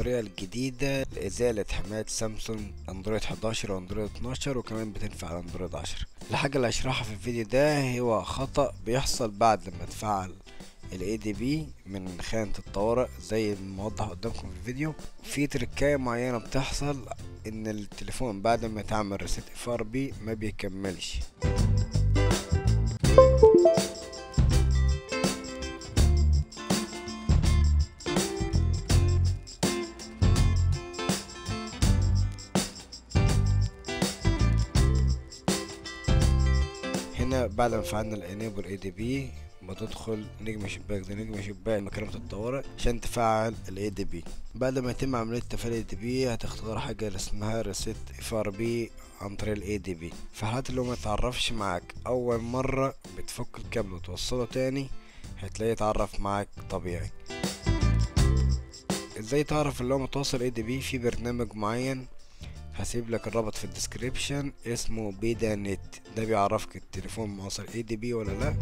الطريقة الجديدة لإزالة حماية سامسونج أندرويد 11 وأندرويد 12 وكمان بتنفع على أندرويد 10 الحاجة اللي هشرحها في الفيديو ده هو خطأ بيحصل بعد ما تفعل ال ADB من خانة الطوارئ زي ما موضح قدامكم في الفيديو في تركاية معينة بتحصل إن التليفون بعد ما تعمل ريست اف ار بي ما بيكملش هنا بعد ما فعلنا الانيبل اي دي بي بتدخل نجم شباك ده نجم شباك مكالمة الطوارئ عشان تفعل الاي دي بي بعد ما يتم عملية تفعيل الاي دي بي هتختار حاجة اللي اسمها ريسيت اف ار بي عن طريق الاي دي بي في الحالات اللي هو ما تعرفش معاك اول مرة بتفك الكابل وتوصله تاني هتلاقيه يتعرف معاك طبيعي ازاي تعرف اللي هو متوصل اي دي بي في برنامج معين هسيب لك الرابط في الديسكريبشن اسمه بيدا نت ده بيعرفك التليفون موصل اي دي بي ولا لا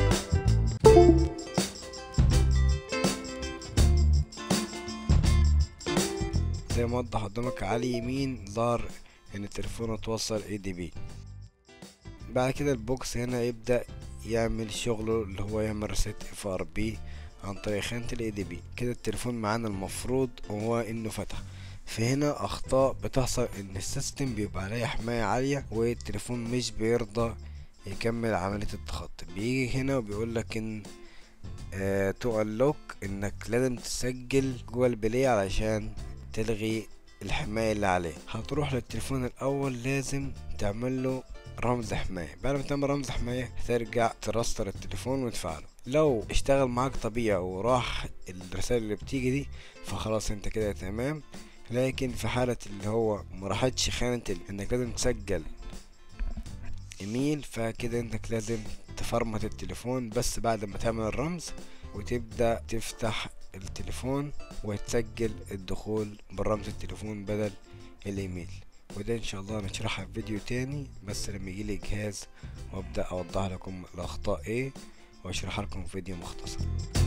زي ما وضح قدامك على اليمين ظهر ان التليفون اتوصل اي دي بي بعد كده البوكس هنا يبدأ يعمل شغله اللي هو يعمل ريست اف ار بي عن طريق خانة الاي دي بي كده التليفون معانا المفروض هو انه فتح فهنا اخطاء بتحصل ان السيستم بيبقى عليه حماية عالية والتليفون مش بيرضى يكمل عملية التخطي بيجي هنا وبيقول لك ان تو انلوك انك لازم تسجل جوه البلاي علشان تلغي الحماية اللي عليه هتروح للتليفون الاول لازم تعمل له رمز حماية بعد ما تعمل رمز حماية هترجع ترستر التليفون وتفعله لو اشتغل معاك طبيعي وراح الرسائل اللي بتيجي دي فخلاص انت كده تمام لكن في حالة اللي هو مراحتش خانة انك لازم تسجل ايميل فكده انك لازم تفرمت التليفون بس بعد ما تعمل الرمز وتبدأ تفتح التليفون وتسجل الدخول برمز التليفون بدل الايميل وده ان شاء الله نشرحها في فيديو تاني بس لما يجيلي جهاز وابدأ اوضح لكم الاخطاء ايه واشرحها لكم في فيديو مختصر